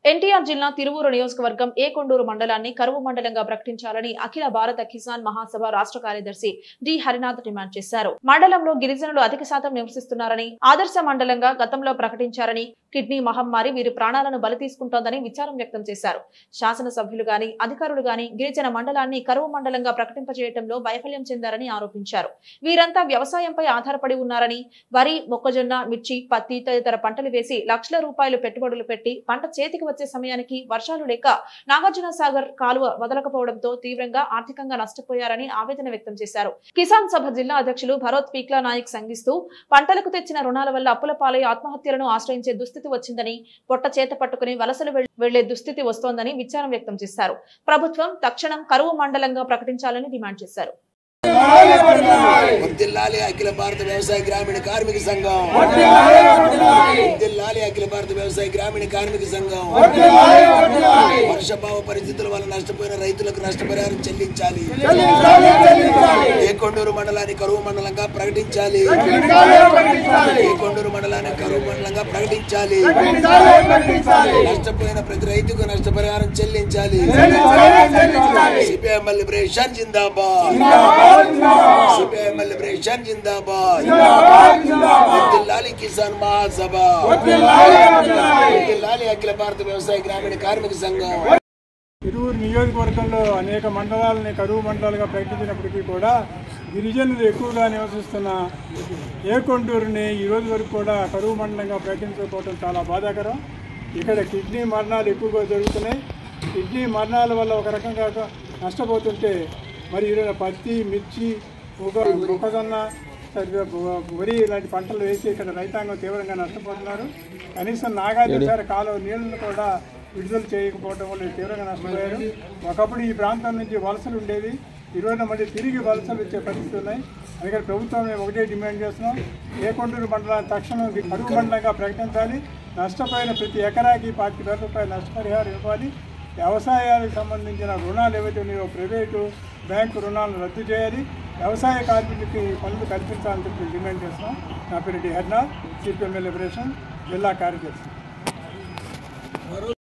ఎన్టీఆర్ జిల్లా తిరువూరు నియోజకవర్గం ఏ కొండూరు మండలాన్ని కరువు మండలంగా ప్రకటించాలని అఖిల భారత కిసాన్ మహాసభ రాష్ట్ర కార్యదర్శి డి హరినాథ్ డిమాండ్ చేశారు మండలంలో గిరిజనులు అధిక శాతం నివసిస్తున్నారని ఆదర్శ మండలంగా గతంలో ప్రకటించారని కిడ్నీ మహమ్మారి వీరి ప్రాణాలను బలి తీసుకుంటోందని విచారం వ్యక్తం చేశారు శాసనసభ్యులు గాని అధికారులు గాని గిరిజన మండలాన్ని కరువు మండలంగా ప్రకటింపజేయడంలో వైఫల్యం చెందారని ఆరోపించారు వీరంతా వ్యవసాయంపై ఆధారపడి ఉన్నారని వరి మొక్కజొన్న మిర్చి పత్తి తదితర పంటలు వేసి లక్షల రూపాయలు పెట్టుబడులు పెట్టి పంట చేతికి వచ్చే సమయానికి వర్షాలు లేక నాగార్జున సాగర్ కాలువ వదలకపోవడంతో తీవ్రంగా ఆర్థికంగా నష్టపోయారని ఆవేదన వ్యక్తం చేశారు కిసాన్ సభ జిల్లా అధ్యక్షులు భరత్ పీక్లా నాయక్ సంగిస్తూ పంటలకు తెచ్చిన రుణాల వల్ల అప్పుల పాలై ఆత్మహత్యలను ఆశ్రయించే దుస్థితి వచ్చిందని పొట్ట చేత పట్టుకుని వలసలు వెళ్- వెళ్లే దుస్థితి వస్తోందని విచారం వ్యక్తం చేశారు ప్రభుత్వం తక్షణం కరువు మండలంగా ప్రకటించాలని డిమాండ్ చేశారు వర్ధిల్లాలి అఖిల భారత వ్యవసాయ గ్రామీణ కార్మిక సంఘం వర్ధిల్లాలి అఖిల భారత వ్యవసాయ గ్రామీణ కార్మిక సంఘం వర్షభావ పరిస్థితుల వల్ల నష్టపోయిన రైతులకు నష్టపరిహారం చెల్లించాలి ఏ కొండూరు మండలాన్ని కరువు మండలంగా ప్రకటించాలి ఏ కొండూరు మండలాన్ని కరువు మండలంగా ప్రకటించాలి నష్టపోయిన ప్రతి రైతుకు నష్టపరిహారం చెల్లించాలి సిపిఎం లిబరేషన్ జిందాబాద్ సిపిఎం లిబరేషన్ జిందాబాద్ వర్ధిల్లాలి కిసాన్ మహాసభ వర్ధిల్లాలి అఖిల భారత వ్యవసాయ గ్రామీణ కార్మిక సంఘం తిరువురు నియోజకవర్గంలో అనేక మండలాలని కరువు మండలాలుగా ప్రకటించినప్పటికీ కూడా గిరిజనులు ఎక్కువగా నివసిస్తున్న ఏకొండూరుని ఈ రోజు వరకు కూడా కరువు మండలంగా ప్రకటించకపోవడం చాలా బాధాకరం ఇక్కడ కిడ్నీ మరణాలు ఎక్కువగా జరుగుతున్నాయి కిడ్నీ మరణాల వల్ల ఒక రకంగా నష్టపోతుంటే మరి ఈరోజు పత్తి మిర్చి మొగ మొక్కజొన్న సరిగ్గా వ- వరి ఇలాంటి పంటలు వేసి ఇక్కడ రైతాంగం తీవ్రంగా నష్టపోతున్నారు కనీసం నాగార్జున కాలువ నీళ్లను కూడా విడుదల చేయకపోవడం వల్ల తీవ్రంగా నష్టపోయారు ఒకప్పుడు ఈ ప్రాంతం నుంచి వలసలు ఉండేవి ఈరోజు మళ్ళీ తిరిగి వలసలు వచ్చే పరిస్థితులు ఉన్నాయి అందుకని ప్రభుత్వం మేము ఒకటే డిమాండ్ చేస్తున్నాం ఏ కొండూరు మండలాన్ని తక్షణం కరువు మండలంగా ప్రకటించాలి నష్టపోయిన ప్రతి ఎకరాకి పాతిక వేల రూపాయల నష్టపరిహారం ఇవ్వాలి వ్యవసాయానికి సంబంధించిన రుణాలు ఏవైతే ఉన్నాయో ప్రైవేటు బ్యాంకు రుణాలను రద్దు చేయాలి వ్యవసాయ కార్మికులకి పనులు కల్పించాలని చెప్పి డిమాండ్ చేస్తున్నాం నా పేరు డి హర్నాథ్ సిపిఎంఎల్ లిబరేషన్ జిల్లా కార్యదర్శి